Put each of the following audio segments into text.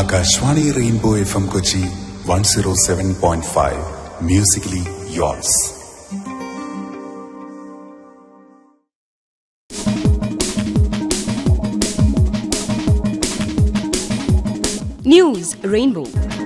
Akashvani rainbow F M Kochi one zero seven point five musically yours News Rainbow.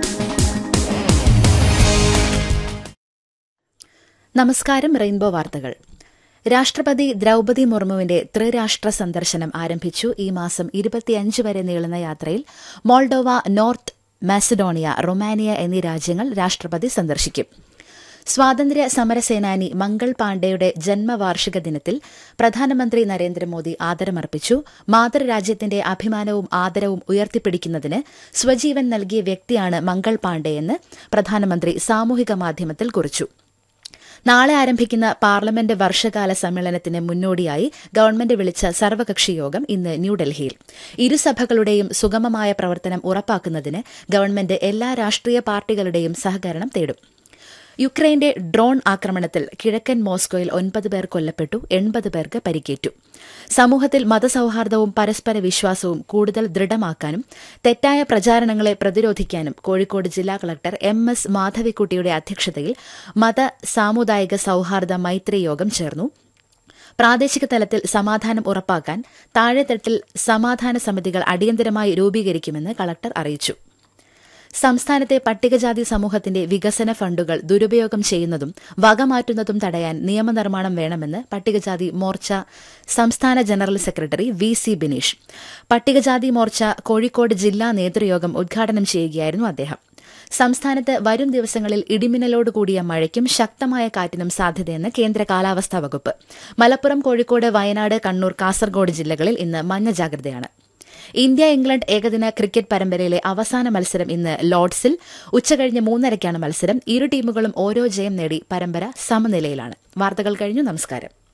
നമസ്കാരം rainbow വാർത്തകൾ രാഷ്ട്രപതി ദ്രൌപതി മുർമുവിന്റെ ത്രിരാഷ്ട്ര സന്ദർശനം ആരംഭിച്ചു ഈ മാസം ഇരുപത്തിയഞ്ച് വരെ നീളുന്ന യാത്രയിൽ മോൾഡോവ നോർത്ത് മാസഡോണിയ റൊമാനിയ എന്നീ രാജ്യങ്ങൾ രാഷ്ട്രപതി സന്ദർശിക്കും സ്വാതന്ത്ര്യ സമരസേനാനി മംഗൾ പാണ്ഡെയുടെ ജന്മവാർഷിക ദിനത്തിൽ പ്രധാനമന്ത്രി നരേന്ദ്രമോദി ആദരമർപ്പിച്ചു മാതൃരാജ്യത്തിന്റെ അഭിമാനവും ആദരവും ഉയർത്തിപ്പിടിക്കുന്നതിന് സ്വജീവൻ നൽകിയ വ്യക്തിയാണ് മംഗൾ പാണ്ഡെയെന്ന് പ്രധാനമന്ത്രി സാമൂഹിക മാധ്യമത്തിൽ കുറിച്ചു നാളെ ആരംഭിക്കുന്ന പാർലമെന്റ് വർഷകാല സമ്മേളനത്തിന് മുന്നോടിയായി ഗവൺമെന്റ് വിളിച്ച സർവകക്ഷി യോഗം ഇന്ന് ന്യൂഡൽഹിയിൽ ഇരുസഭകളുടെയും സുഗമമായ പ്രവർത്തനം ഉറപ്പാക്കുന്നതിന് ഗവൺമെന്റ് എല്ലാ രാഷ്ട്രീയ പാർട്ടികളുടെയും സഹകരണം തേടും യുക്രൈന്റെ ഡ്രോൺ ആക്രമണത്തിൽ കിഴക്കൻ മോസ്കോയിൽ ഒൻപത് പേർ കൊല്ലപ്പെട്ടു എൺപത് പേർക്ക് പരിക്കേറ്റു സമൂഹത്തിൽ മതസൌഹാർദ്ദവും പരസ്പര വിശ്വാസവും കൂടുതൽ ദൃഢമാക്കാനും തെറ്റായ പ്രചാരണങ്ങളെ പ്രതിരോധിക്കാനും കോഴിക്കോട് ജില്ലാ കളക്ടർ എം എസ് മാധവിക്കുട്ടിയുടെ അധ്യക്ഷതയിൽ മത സാമുദായിക സൌഹാർദ്ദ മൈത്രി യോഗം ചേർന്നു പ്രാദേശിക തലത്തിൽ സമാധാനം ഉറപ്പാക്കാൻ താഴെത്തട്ടിൽ സമാധാന സമിതികൾ അടിയന്തരമായി രൂപീകരിക്കുമെന്ന് കളക്ടർ അറിയിച്ചു സംസ്ഥാനത്തെ പട്ടികജാതി സമൂഹത്തിന്റെ വികസന ഫണ്ടുകൾ ദുരുപയോഗം ചെയ്യുന്നതും വകമാറ്റുന്നതും തടയാൻ നിയമനിർമ്മാണം വേണമെന്ന് പട്ടികജാതി മോർച്ച സംസ്ഥാന general secretary V C Bineesh പട്ടികജാതി മോർച്ച കോഴിക്കോട് ജില്ലാ നേതൃയോഗം ഉദ്ഘാടനം ചെയ്യുകയായിരുന്നു അദ്ദേഹം സംസ്ഥാനത്ത് വരും ദിവസങ്ങളിൽ ഇടിമിന്നലോട് കൂടിയ മഴയ്ക്കും ശക്തമായ കാറ്റിനും സാധ്യതയെന്ന് കേന്ദ്ര കാലാവസ്ഥാ വകുപ്പ് മലപ്പുറം കോഴിക്കോട് വയനാട് കണ്ണൂർ കാസർഗോഡ് ജില്ലകളിൽ ഇന്ന് മഞ്ഞ ജാഗ്രതയാണ് ഇന്ത്യ ഇംഗ്ലണ്ട് ഏകദിന ക്രിക്കറ്റ് പരമ്പരയിലെ അവസാന മത്സരം ഇന്ന് ലോർഡ്സിൽ ഉച്ചകഴിഞ്ഞ് മൂന്നരയ്ക്കാണ് മത്സരം ഇരു ടീമുകളും ഓരോ ജയം നേടി പരമ്പര സമനിലയിലാണ് വാർത്തകൾ കഴിഞ്ഞു നമസ്കാരം